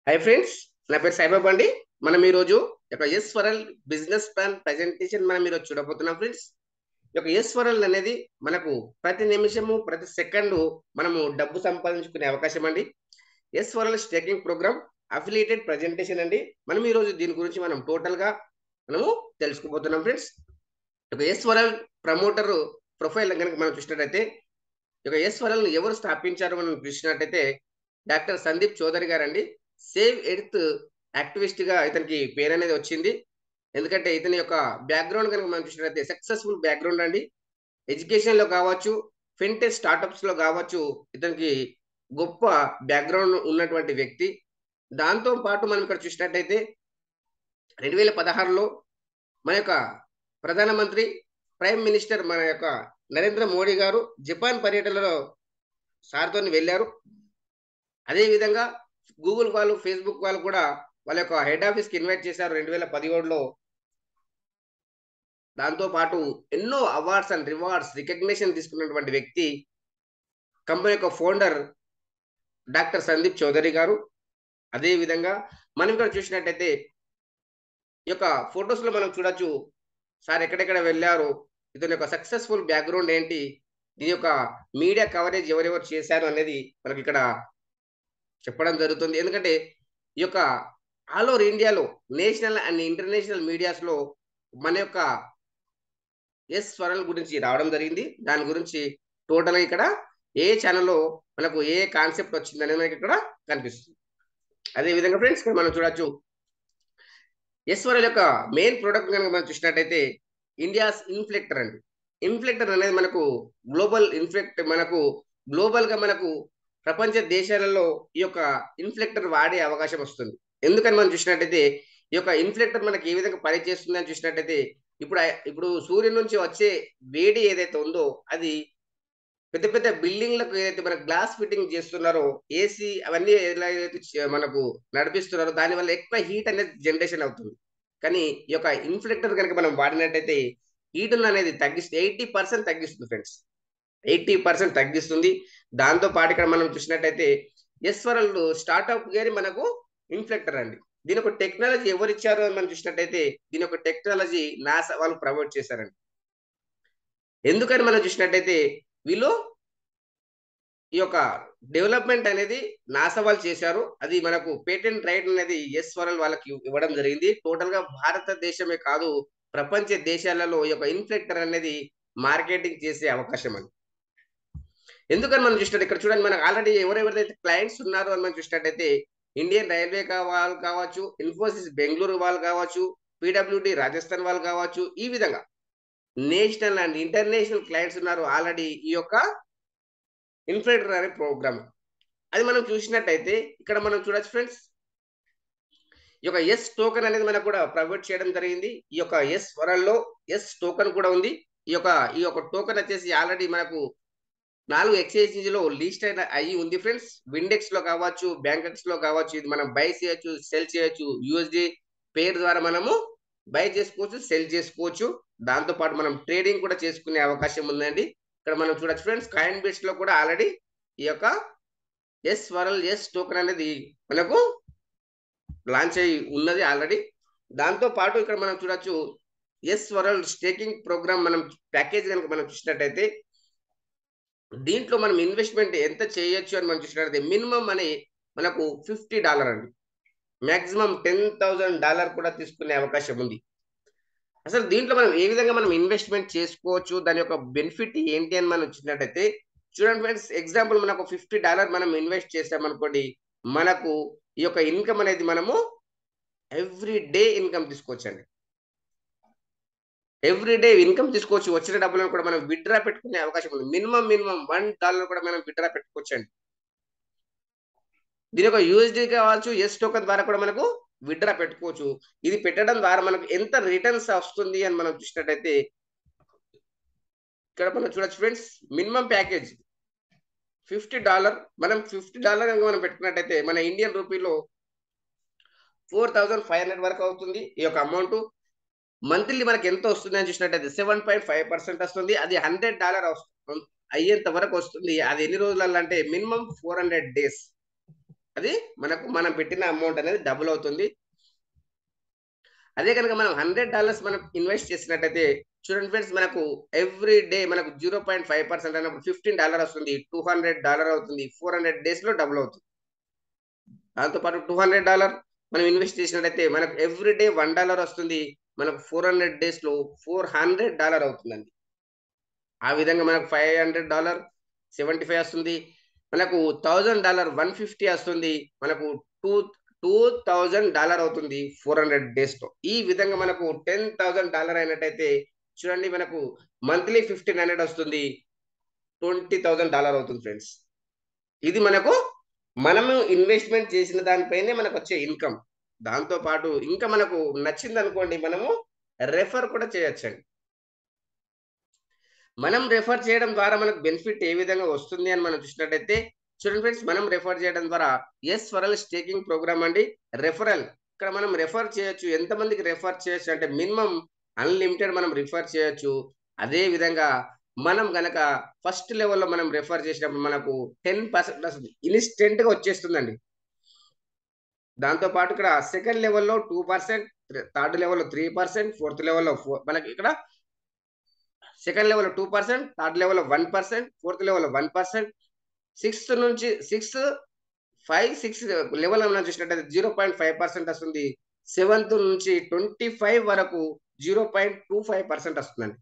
hi friends నా పేరు సాయిబాబు అండి మనం ఈరోజు యొక్క S World business plan presentation మనం ఈరోజు చూడబోతున్నాం ఫ్రెండ్స్ ఈ యొక్క ఎస్ వరల్ అనేది మనకు ప్రతి నిమిషము ప్రతి సెకండ్ మనము డబ్బు సంపాదించుకునే అవకాశం అండి S World staking programme affiliated presentation అండి మనం ఈరోజు దీని గురించి మనం టోటల్ గా మనము తెలుసుకోబోతున్నాం ఫ్రెండ్స్ ఒక ఎస్ వరల్ ప్రమోటర్ ప్రొఫైల్ కనుక మనం చూసినట్టయితే ఒక ఎస్ వరల్ ఎవరు స్థాపించారు మనం చూసినట్టయితే డాక్టర్ సందీప్ చౌదరి గారు అండి సేవ్ ఎర్త్ యాక్టివిస్ట్ గా ఇతనికి పేరు అనేది వచ్చింది ఎందుకంటే ఇతని యొక్క బ్యాక్గ్రౌండ్ కనుక మనం చూసినట్లయితే సక్సెస్ఫుల్ బ్యాక్గ్రౌండ్ అండి ఎడ్యుకేషన్ లో కావచ్చు ఫిన్టెక్ స్టార్టప్స్ లో కావచ్చు ఇతనికి గొప్ప బ్యాక్గ్రౌండ్ ఉన్నటువంటి వ్యక్తి దాంతో పాటు మనం ఇక్కడ చూసినట్టయితే రెండు వేల పదహారులో మన యొక్క ప్రధానమంత్రి ప్రైమ్ మినిస్టర్ మన యొక్క నరేంద్ర మోడీ గారు జపాన్ పర్యటనలో సార్తో వెళ్ళారు అదేవిధంగా గూగుల్ వాళ్ళు ఫేస్బుక్ వాళ్ళు కూడా వాళ్ళ యొక్క హెడ్ ఆఫీస్ కి ఇన్వైట్ చేశారు రెండు వేల పదిహేడులో దాంతో పాటు ఎన్నో అవార్డ్స్ అండ్ రివార్డ్స్ రికగ్నిషన్ తీసుకున్నటువంటి వ్యక్తి కంపెనీ యొక్క ఫౌండర్ డాక్టర్ సందీప్ చౌదరి గారు అదే విధంగా మనం ఇక్కడ చూసినట్టయితే ఈ యొక్క ఫొటోస్ లో మనం చూడొచ్చు సార్ ఎక్కడెక్కడ వెళ్ళారు ఇతని యొక్క సక్సెస్ఫుల్ బ్యాక్గ్రౌండ్ ఏంటి దీని యొక్క మీడియా కవరేజ్ ఎవరెవరు చేశారు అనేది మనకి ఇక్కడ చెప్పడం జరుగుతుంది ఎందుకంటే ఈ యొక్క ఆల్ ఓవర్ ఇండియాలో నేషనల్ అండ్ ఇంటర్నేషనల్ మీడియాస్ లో మన యొక్క ఎస్ స్వరల్ గురించి రావడం జరిగింది దాని గురించి టోటల్ ఇక్కడ ఏ ఛానల్లో మనకు ఏ కాన్సెప్ట్ వచ్చింది అనేది మనకి ఇక్కడ కనిపిస్తుంది అదే విధంగా ఫ్రెండ్స్ ఇక్కడ మనం చూడొచ్చు ఎస్ వరల్ యొక్క మెయిన్ ప్రోడక్ట్ కనుక మనం చూసినట్టయితే ఇండియాస్ ఇన్ఫ్లెక్టర్ అండి ఇన్ఫ్లెక్టర్ అనేది మనకు గ్లోబల్ ఇన్ఫ్లెక్ట్ మనకు గ్లోబల్ గా మనకు ప్రపంచ దేశాలలో ఈ యొక్క ఇన్ఫ్లెక్టర్ వాడే అవకాశం వస్తుంది ఎందుకని మనం చూసినట్టయితే ఈ యొక్క ఇన్ఫ్లెక్టర్ మనకి ఏ విధంగా పనిచేస్తుంది అని చూసినట్టయితే ఇప్పుడు ఇప్పుడు సూర్యుని నుంచి వచ్చే వేడి ఏదైతే ఉందో అది పెద్ద పెద్ద బిల్డింగ్లకు ఏదైతే మన గ్లాస్ ఫిట్టింగ్ చేస్తున్నారో ఏసీ అవన్నీ ఎలా అయితే మనకు నడిపిస్తున్నారో దానివల్ల ఎక్కువ హీట్ అనేది జనరేషన్ అవుతుంది కానీ ఈ యొక్క ఇన్ఫ్లెక్టర్ కనుక మనం వాడినట్టయితే హీట్ అనేది తగ్గిస్తుంది ఎయిటీ పర్సెంట్ తగ్గిస్తుంది ఫ్రెండ్స్ ఎయిటీ పర్సెంట్ తగ్గిస్తుంది దాంతో పాటు ఇక్కడ మనం చూసినట్టయితే ఎస్ వరల్డ్ స్టార్ట్అప్ గారి మనకు ఇన్ఫ్లెక్టర్ అండి దీని ఒక టెక్నాలజీ ఎవరు ఇచ్చారు అని మనం చూసినట్టయితే దీని ఒక టెక్నాలజీ నాసా వాళ్ళు ప్రమోట్ చేశారండి ఎందుకని మనం చూసినట్టయితే వీళ్ళు ఈ యొక్క డెవలప్మెంట్ అనేది నాసా వాళ్ళు చేశారు అది మనకు పేటెంట్ రైట్ అనేది ఎస్ వరల్ వాళ్ళకి ఇవ్వడం జరిగింది టోటల్ గా భారతదేశమే కాదు ప్రపంచ దేశాలలో ఈ యొక్క ఇన్ఫ్లెక్టర్ అనేది మార్కెటింగ్ చేసే అవకాశం అండి ఎందుకని మనం చూసినట్టు ఇక్కడ చూడండి మనకు ఆల్రెడీ ఎవరెవరైతే క్లయింట్స్ ఉన్నారో అని మనం చూసినట్టయితే ఇండియన్ రైల్వే వాళ్ళు కావచ్చు ఇన్ఫోసిస్ బెంగళూరు వాళ్ళు కావచ్చు పిడబ్ల్యూడి రాజస్థాన్ వాళ్ళు కావచ్చు ఈ విధంగా నేషనల్ అండ్ ఇంటర్నేషనల్ క్లయింట్స్ ఉన్నారు ఆల్రెడీ ఈ యొక్క ఇన్ఫ్లేటర్ అనే ప్రోగ్రామ్ అది మనం చూసినట్టయితే ఇక్కడ మనం చూడొచ్చు ఫ్రెండ్స్ ఈ యొక్క ఎస్ టోకెన్ అనేది మనకు కూడా ప్రొవైడ్ చేయడం జరిగింది ఈ యొక్క ఎస్ వరల్లో ఎస్ టోకెన్ కూడా ఉంది ఈ యొక్క ఈ యొక్క టోకెన్ వచ్చేసి ఆల్రెడీ మనకు నాలుగు ఎక్స్చేంజ్ లో లిస్ట్ అయిన అయ్యి ఉంది ఫ్రెండ్స్ విండెక్స్ లో కావచ్చు బ్యాంకెక్స్ లో కావచ్చు ఇది మనం బై చేయొచ్చు సెల్ చేయొచ్చు యూఎస్డి పేరు ద్వారా మనము బై చేసుకోవచ్చు సెల్ చేసుకోవచ్చు దాంతో పాటు మనం ట్రేడింగ్ కూడా చేసుకునే అవకాశం ఉందండి ఇక్కడ మనం చూడొచ్చు ఫ్రెండ్స్ కాయిన్ బేస్ లో కూడా ఆల్రెడీ ఈ యొక్క ఎస్ వరల్ ఎస్ టోకెన్ అనేది మనకు లాంచ్ అయ్యి ఉన్నది ఆల్రెడీ దాంతో పాటు ఇక్కడ మనం చూడొచ్చు ఎస్ వరల్డ్ స్టేకింగ్ ప్రోగ్రామ్ మనం ప్యాకేజ్ కనుక మనం చూసినట్టయితే దీంట్లో మనం ఇన్వెస్ట్మెంట్ ఎంత చేయొచ్చు అని మనం చూసినట్లయితే మినిమం అని మనకు ఫిఫ్టీ డాలర్ అండి మాక్సిమం టెన్ థౌసండ్ డాలర్ కూడా తీసుకునే అవకాశం ఉంది అసలు దీంట్లో మనం ఏ విధంగా మనం ఇన్వెస్ట్మెంట్ చేసుకోవచ్చు దాని యొక్క బెనిఫిట్ ఏంటి అని మనం చూసినట్టయితే చూడండి ఫ్రెండ్స్ ఎగ్జాంపుల్ మనకు ఫిఫ్టీ డాలర్ మనం ఇన్వెస్ట్ చేసామనుకోండి మనకు ఈ యొక్క ఇన్కమ్ అనేది మనము ఎవ్రీ డే ఇన్కమ్ తీసుకోవచ్చండి ఎవ్రీ డే ఇన్కమ్ తీసుకోవచ్చు వచ్చిన డబ్బులను కూడా మనం విత్డ్రా పెట్టుకునే అవకాశం ఉంది మినిమం మినిమం వన్ డాలర్ కూడా మనం విత్డ్రా పెట్టుకోవచ్చండి దీని యొక్క యూఎస్డి కావచ్చు ఎస్ టోకన్ ద్వారా కూడా మనకు విత్డ్రా పెట్టుకోవచ్చు ఇది పెట్టడం ద్వారా మనకు ఎంత రిటర్న్స్ వస్తుంది అని మనం చూసినట్టయితే ఇక్కడ మనం చూడొచ్చు friends minimum package fifty dollar మనం ఫిఫ్టీ డాలర్ మనం పెట్టుకున్నట్టయితే మన ఇండియన్ రూపీలో ఫోర్ థౌజండ్ ఫైవ్ హండ్రెడ్ వరకు అవుతుంది ఈ యొక్క అమౌంట్ మంత్లీ మనకి ఎంత వస్తుంది అని చూసినట్టయితే సెవెన్ పాయింట్ ఫైవ్ పర్సెంట్ వస్తుంది అది హండ్రెడ్ డాలర్ అయ్యేంత వరకు వస్తుంది అది ఎన్ని రోజులలో అంటే మినిమం ఫోర్ హండ్రెడ్ డేస్ అది మనకు మనం పెట్టిన అమౌంట్ అనేది డబుల్ అవుతుంది అదే కనుక మనం హండ్రెడ్ డాలర్స్ మనం ఇన్వెస్ట్ చేసినట్టయితే చూడండి ఫ్రెండ్స్ మనకు ఎవ్రీ డే మనకు జీరో పాయింట్ ఫైవ్ పర్సెంట్ అన్నప్పుడు ఫిఫ్టీన్ డాలర్ వస్తుంది టూ హండ్రెడ్ డాలర్ అవుతుంది ఫోర్ హండ్రెడ్ డేస్ లో డబుల్ అవుతుంది దాంతోపాటు టూ హండ్రెడ్ డాలర్ మనం ఇన్వెస్ట్ చేసినట్టయితే మనకు ఎవ్రీ డే వన్ డాలర్ వస్తుంది మనకు ఫోర్ హండ్రెడ్ డేస్ లో ఫోర్ హండ్రెడ్ డాలర్ అవుతుందండి ఆ విధంగా మనకు five hundred dollar seventy five వస్తుంది మనకు థౌజండ్ డాలర్ వన్ ఫిఫ్టీ వస్తుంది మనకు టూ టూ థౌజండ్ డాలర్ అవుతుంది ఫోర్ హండ్రెడ్ డేస్ లో ఈ విధంగా మనకు టెన్ థౌజండ్ డాలర్ అయినట్టయితే చూడండి మనకు మంత్లీ ఫిఫ్టీన్ హండ్రెడ్ వస్తుంది ట్వంటీ థౌజండ్ డాలర్ అవుతుంది ఫ్రెండ్స్ ఇది మనకు మనము ఇన్వెస్ట్మెంట్ చేసిన దానిపైనే మనకు వచ్చే ఇన్కమ్ దాంతో పాటు ఇంకా మనకు నచ్చింది అనుకోండి మనము రెఫర్ కూడా చేయొచ్చండి మనం రెఫర్ చేయడం ద్వారా మనకు బెనిఫిట్ ఏ విధంగా వస్తుంది అని మనం చూసినట్టయితే చూడండి ఫ్రెండ్స్ మనం రెఫర్ చేయడం ద్వారా ఎస్ ఫరల్ స్టేకింగ్ ప్రోగ్రామ్ అండి రెఫరల్ ఇక్కడ మనం రెఫర్ చేయొచ్చు ఎంతమందికి రెఫర్ చేయొచ్చు అంటే మినిమం అన్లిమిటెడ్ మనం రిఫర్ చేయొచ్చు అదే విధంగా మనం గనక ఫస్ట్ లెవెల్లో మనం రెఫర్ చేసినప్పుడు మనకు టెన్ పర్సెంట్ వస్తుంది ఇన్స్టెంట్ గా వచ్చేస్తుందండి దాంతో పాటు ఇక్కడ సెకండ్ లెవెల్లో టూ పర్సెంట్ థర్డ్ లెవెల్లో త్రీ పర్సెంట్ ఫోర్త్ లెవెల్లో ఫోర్ మనకి ఇక్కడ సెకండ్ లెవెల్లో టూ పర్సెంట్ థర్డ్ లెవెల్లో వన్ పర్సెంట్ ఫోర్త్ లెవెల్లో వన్ పర్సెంట్ సిక్స్త్ నుంచి సిక్స్త్ ఫైవ్ సిక్స్ లెవెల్ మనం చూసినట్టయితే జీరో పాయింట్ ఫైవ్ పర్సెంట్ వస్తుంది సెవెంత్ నుంచి ట్వంటీ ఫైవ్ వరకు zero point two five percent వస్తుందండి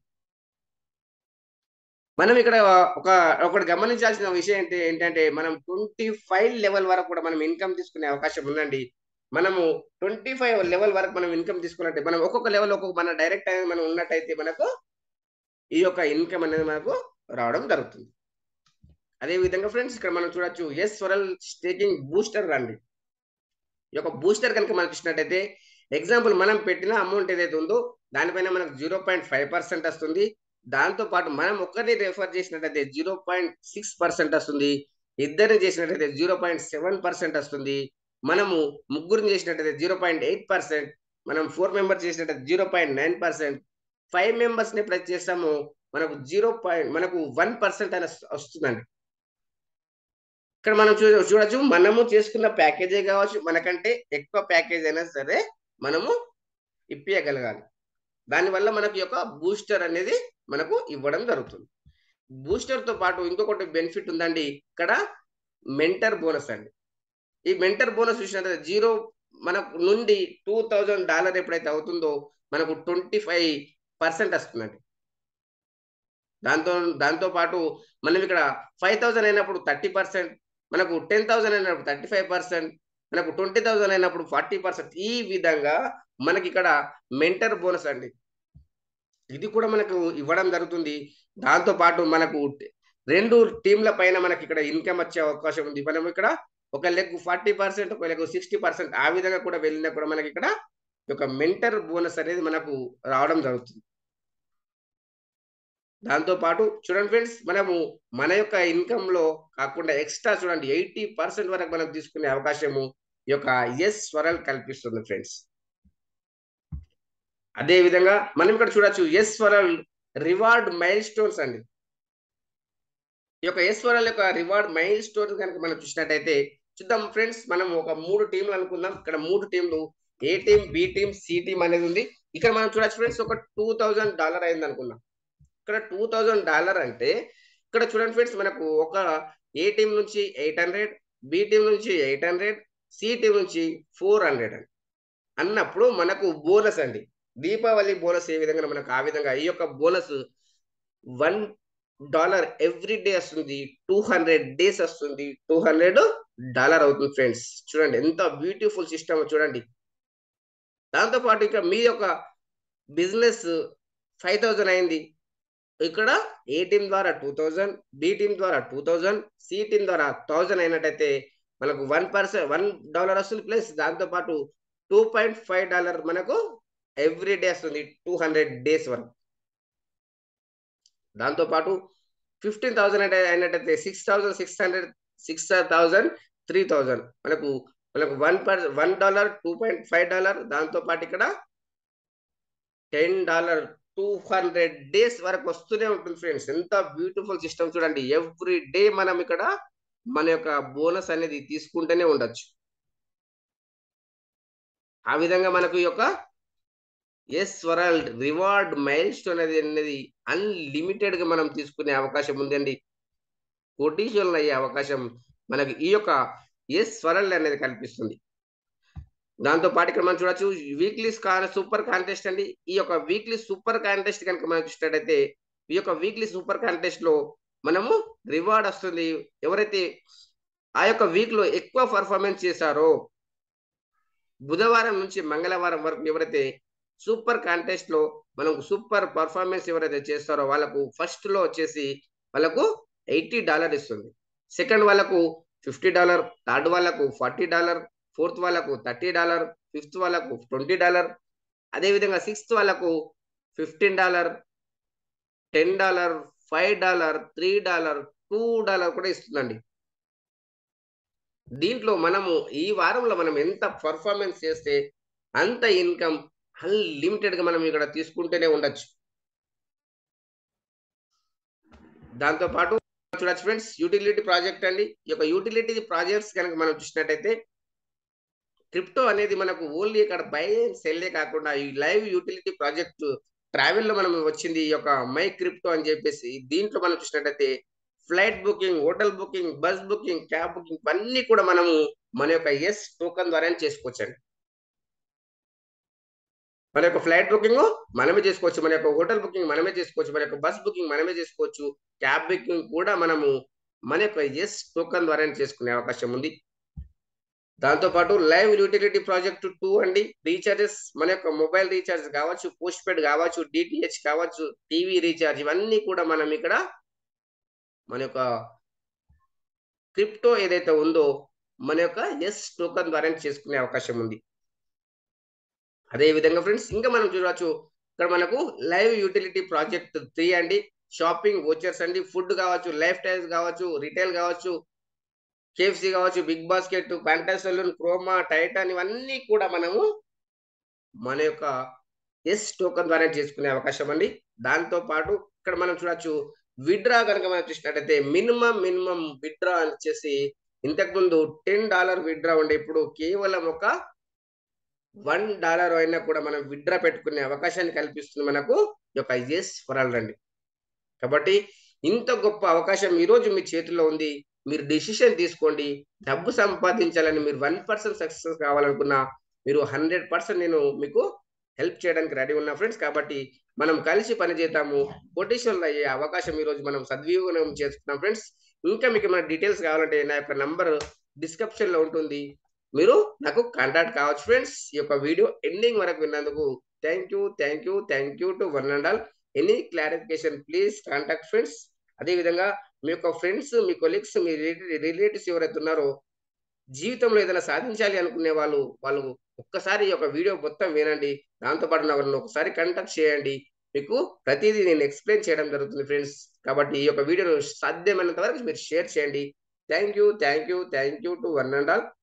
మనం ఇక్కడ ఒక ఒకటి గమనించాల్సిన విషయం ఏంటి ఏంటంటే మనం ట్వంటీ ఫైవ్ లెవెల్ వరకు కూడా మనం ఇన్కమ్ తీసుకునే అవకాశం ఉందండి మనము ట్వంటీ ఫైవ్ లెవెల్ వరకు మనం ఇన్కమ్ తీసుకున్నట్టే మనం ఒక్కొక్క లెవెల్ ఒక్కొక్క మన డైరెక్ట్ అనేది మనం ఉన్నట్టయితే మనకు ఈ యొక్క ఇన్కమ్ అనేది మనకు రావడం జరుగుతుంది అదే విధంగా ఫ్రెండ్స్ ఇక్కడ మనం చూడొచ్చు ఎస్ స్వరల్ స్టేకింగ్ బూస్టర్ రండి ఈ యొక్క బూస్టర్ కనుక మనకి ఇచ్చినట్టయితే ఎగ్జాంపుల్ మనం పెట్టిన అమౌంట్ ఏదైతే ఉందో దానిపైన మనకు జీరో పాయింట్ ఫైవ్ పర్సెంట్ వస్తుంది దాంతో పాటు మనం ఒక్కరిని రెఫర్ చేసినట్టయితే జీరో పాయింట్ సిక్స్ పర్సెంట్ వస్తుంది ఇద్దరిని చేసినట్టయితే జీరో పాయింట్ సెవెన్ పర్సెంట్ వస్తుంది మనము ముగ్గురిని చేసినట్టయితే జీరో పాయింట్ ఎయిట్ పర్సెంట్ మనం ఫోర్ మెంబర్స్ చేసినట్టయితే zero point nine percent five members ని ప్రెస్ చేస్తాము మనకు జీరో పాయింట్ మనకు వన్ పర్సెంట్ అని వస్తుందండి ఇక్కడ మనం చూ చూడొచ్చు మనము చేసుకున్న ప్యాకేజే కావచ్చు మనకంటే ఎక్కువ ప్యాకేజ్ అయినా సరే మనము ఇప్పించగలగాలి దానివల్ల మనకి యొక్క బూస్టర్ అనేది మనకు ఇవ్వడం జరుగుతుంది బూస్టర్ తో పాటు ఇంకొకటి బెనిఫిట్ ఉందండి ఇక్కడ మెంటర్ బోనస్ అండి ఈ మెంటర్ బోనస్ చూసినట్లయితే జీరో మనకు నుండి టూ థౌజండ్ డాలర్ ఎప్పుడైతే అవుతుందో మనకు ట్వంటీ ఫైవ్ పర్సెంట్ వస్తుందండి దాంతో దాంతో పాటు మనం ఇక్కడ ఫైవ్ థౌసండ్ అయినప్పుడు థర్టీ పర్సెంట్ మనకు టెన్ థౌసండ్ అయినప్పుడు థర్టీ ఫైవ్ పర్సెంట్ మనకు ట్వంటీ థౌసండ్ అయినప్పుడు ఫార్టీ పర్సెంట్ ఈ విధంగా మనకి ఇక్కడ మెంటర్ బోనస్ అండి ఇది కూడా మనకు ఇవ్వడం జరుగుతుంది దాంతో పాటు మనకు రెండు టీంల పైన మనకి ఇక్కడ ఇన్కమ్ వచ్చే అవకాశం ఉంది మనం ఇక్కడ ఒక లెగ్ ఫార్టీ పర్సెంట్ ఒక లెగ్ సిక్స్టీ పర్సెంట్ ఆ విధంగా కూడా వెళ్ళినా కూడా మనకి ఇక్కడ ఒక మెంటర్ బోనస్ అనేది మనకు రావడం జరుగుతుంది దాంతో పాటు చూడండి ఫ్రెండ్స్ మనము మన యొక్క ఇన్కమ్ లో కాకుండా ఎక్స్ట్రా చూడండి ఎయిటీ పర్సెంట్ వరకు మనం తీసుకునే అవకాశము ఈ యొక్క ఎస్ స్వరల్ కల్పిస్తుంది ఫ్రెండ్స్ అదే విధంగా మనం ఇక్కడ చూడొచ్చు ఎస్ స్వరల్ రివార్డ్ మైల్ స్టోన్స్ అండి ఈ యొక్క ఎస్ స్వరల్ యొక్క రివార్డ్ మైల్ స్టోన్స్ కనుక మనం చూసినట్టయితే చూద్దాం ఫ్రెండ్స్ మనం ఒక మూడు టీంలు అనుకుందాం ఇక్కడ మూడు టీంలు A team B team C team అనేది ఉంది ఇక్కడ మనం చూడొచ్చు ఫ్రెండ్స్ ఒక టూ థౌజండ్ డాలర్ అయింది అనుకున్నాం ఇక్కడ టూ థౌజండ్ డాలర్ అంటే ఇక్కడ చూడండి ఫ్రెండ్స్ మనకు ఒక ఏ టీం నుంచి ఎయిట్ హండ్రెడ్ బి టీం నుంచి ఎయిట్ హండ్రెడ్ సి టీం నుంచి ఫోర్ హండ్రెడ్ అండి అన్నప్పుడు మనకు బోనస్ అండి దీపావళి బోనస్ ఏ విధంగా మనకు ఆ విధంగా ఈ యొక్క bonus one dollar every day వస్తుంది టూ హండ్రెడ్ డేస్ వస్తుంది టూ హండ్రెడ్ డాలర్ అవుతుంది ఫ్రెండ్స్ చూడండి ఎంత బ్యూటిఫుల్ సిస్టమ్ చూడండి దాంతో పాటు ఇక మీ యొక్క బిజినెస్ ఫైవ్ థౌజండ్ అయింది ఇక్కడ ఏ టీం ద్వారా టూ థౌజండ్ బి టీం ద్వారా టూ థౌజండ్ సి టీం ద్వారా థౌజండ్ అయినట్టయితే మనకు వన్ పర్సెంట్ వన్ డాలర్ వస్తుంది ప్లస్ దాంతో పాటు టూ పాయింట్ ఫైవ్ డాలర్ మనకు ఎవ్రీ డే వస్తుంది టూ హండ్రెడ్ డేస్ వరకు దాంతో పాటు ఫిఫ్టీన్ థౌసండ్ అంటే అయినట్టయితే six thousand six hundred six thousand three thousand మనకు మనకు one per one dollar two point five dollar దాంతో పాటు ఇక్కడ ten dollar two hundred days వరకు వస్తూనే ఉంటుంది ఫ్రెండ్స్ ఎంత బ్యూటిఫుల్ సిస్టమ్ చూడండి ఎవ్రీ డే మనం ఇక్కడ మన యొక్క బోనస్ అనేది తీసుకుంటూనే ఉండొచ్చు ఆ విధంగా మనకు ఈ యొక్క S World reward milestone అనేది అనేది అన్లిమిటెడ్ గా మనం తీసుకునే అవకాశం ఉందండి కోటీశ్వరులు అయ్యే అవకాశం మనకి ఈ యొక్క ఎస్ వరల్డ్ అనేది కల్పిస్తుంది దాంతో పాటు ఇక్కడ మనం చూడొచ్చు వీక్లీ సూపర్ కాంటెస్ట్ అండి ఈ యొక్క వీక్లీ సూపర్ కాంటెస్ట్ కనుక మనం చూసినట్టయితే ఈ యొక్క వీక్లీ సూపర్ కాంటెస్ట్ లో మనము రివార్డ్ వస్తుంది ఎవరైతే ఆ యొక్క వీక్ లో ఎక్కువ పర్ఫార్మెన్స్ చేశారో బుధవారం నుంచి మంగళవారం వరకు ఎవరైతే సూపర్ కాంటెస్ట్ లో మనం సూపర్ పర్ఫార్మెన్స్ ఎవరైతే చేస్తారో వాళ్ళకు ఫస్ట్ లో వచ్చేసి వాళ్ళకు ఎయిటీ డాలర్ ఇస్తుంది సెకండ్ వాళ్ళకు ఫిఫ్టీ డాలర్ థర్డ్ వాళ్ళకు ఫార్టీ డాలర్ ఫోర్త్ వాళ్ళకు థర్టీ డాలర్ ఫిఫ్త్ వాళ్ళకు ట్వంటీ డాలర్ అదేవిధంగా సిక్స్త్ వాళ్ళకు fifteen dollar ten dollar five dollar three dollar two dollar కూడా ఇస్తుందండి దీంట్లో మనము ఈ వారంలో మనం ఎంత పర్ఫార్మెన్స్ చేస్తే అంత ఇన్కమ్ అన్లిమిటెడ్ గా మనం ఇక్కడ తీసుకుంటూనే ఉండొచ్చు దాంతో పాటు చూడొచ్చు ఫ్రెండ్స్ యూటిలిటీ ప్రాజెక్ట్ అండి ఈ యొక్క యూటిలిటీ ప్రాజెక్ట్స్ కనుక మనం చూసినట్టయితే క్రిప్టో అనేది మనకు ఓన్లీ ఇక్కడ బై అండ్ సెల్లే కాకుండా ఈ లైవ్ యూటిలిటీ ప్రాజెక్ట్ ట్రావెల్ లో మనం వచ్చింది ఈ యొక్క మై క్రిప్టో అని చెప్పేసి దీంట్లో మనం చూసినట్టయితే flight booking hotel booking bus booking cab booking ఇవన్నీ కూడా మనము మన యొక్క ఎస్ టోకన్ ద్వారానే చేసుకోవచ్చండి మన యొక్క ఫ్లైట్ బుకింగ్ మనమే చేసుకోవచ్చు మన యొక్క హోటల్ బుకింగ్ మనమే చేసుకోవచ్చు మన యొక్క బస్ బుకింగ్ మనమే చేసుకోవచ్చు క్యాబ్ బుకింగ్ కూడా మనము మన యొక్క ఎస్ టోకన్ ద్వారానే చేసుకునే అవకాశం ఉంది దాంతో పాటు లైవ్ యూటిలిటీ ప్రాజెక్ట్ టూ అండి రీఛార్జెస్ మన యొక్క మొబైల్ రీఛార్జ్ కావచ్చు పోస్ట్ పెయిడ్ కావచ్చు డిటిహెచ్ కావచ్చు టీవీ రీఛార్జ్ ఇవన్నీ కూడా మనం ఇక్కడ మన యొక్క క్రిప్టో ఏదైతే ఉందో మన యొక్క ఎస్ టోకన్ ద్వారా చేసుకునే అవకాశం ఉంది అదే విధంగా ఫ్రెండ్స్ ఇంకా మనం చూడవచ్చు ఇక్కడ మనకు లైవ్ యూటిలిటీ ప్రాజెక్ట్ త్రీ అండి షాపింగ్ వోచర్స్ అండి ఫుడ్ కావచ్చు లైఫ్ స్టైల్స్ కావచ్చు రిటైల్ కావచ్చు కేఎఫ్సి కావచ్చు BigBasket Pantaloons salon Croma Titan ఇవన్నీ కూడా మనము మన యొక్క ఎస్ టోకన్ ద్వారా చేసుకునే అవకాశం అండి దాంతో పాటు ఇక్కడ మనం చూడొచ్చు విడ్రా కనుక మనం చూసినట్టయితే మినిమం మినిమం విడ్రా అని వచ్చేసి ఇంతకు ముందు టెన్ డాలర్ విడ్రా ఉండే ఇప్పుడు కేవలం ఒక వన్ డాలర్ అయినా కూడా మనం విడ్రా పెట్టుకునే అవకాశాన్ని కల్పిస్తుంది మనకు ఈ యొక్క ఎస్ వరల్డ్ అండి కాబట్టి ఇంత గొప్ప అవకాశం ఈ రోజు మీ చేతిలో ఉంది మీరు డిసిషన్ తీసుకోండి డబ్బు సంపాదించాలని మీరు వన్ పర్సెంట్ సక్సెస్ కావాలనుకున్నా మీరు హండ్రెడ్ పర్సెంట్ నేను మీకు హెల్ప్ చేయడానికి రెడీ ఉన్నా ఫ్రెండ్స్ కాబట్టి మనం కలిసి పనిచేద్దాము కొటేషన్లు అయ్యే అవకాశం ఈ రోజు మనం సద్వినియోగం చేసుకున్నాం ఫ్రెండ్స్ ఇంకా మీకు ఏమైనా డీటెయిల్స్ కావాలంటే నా యొక్క నంబర్ డిస్క్రిప్షన్ లో ఉంటుంది మీరు నాకు కాంటాక్ట్ కావచ్చు ఫ్రెండ్స్ ఈ యొక్క వీడియో ఎండింగ్ వరకు విన్నందుకు thank you thank you thank you to one and all any clarification please contact friends అదేవిధంగా మీ యొక్క ఫ్రెండ్స్ మీ కొలీగ్స్ మీ రిలేటివ్స్ ఎవరైతే ఉన్నారో జీవితంలో ఏదైనా సాధించాలి అనుకునే వాళ్ళు వాళ్ళు ఒక్కసారి ఈ యొక్క వీడియో మొత్తం వినండి దాంతోపాటు నాకు ఒకసారి కాంటాక్ట్ చేయండి మీకు ప్రతిదీ నేను ఎక్స్ప్లెయిన్ చేయడం జరుగుతుంది ఫ్రెండ్స్ కాబట్టి ఈ యొక్క వీడియోను సాధ్యమైనంత వరకు మీరు షేర్ చేయండి thank you thank you thank you to one and all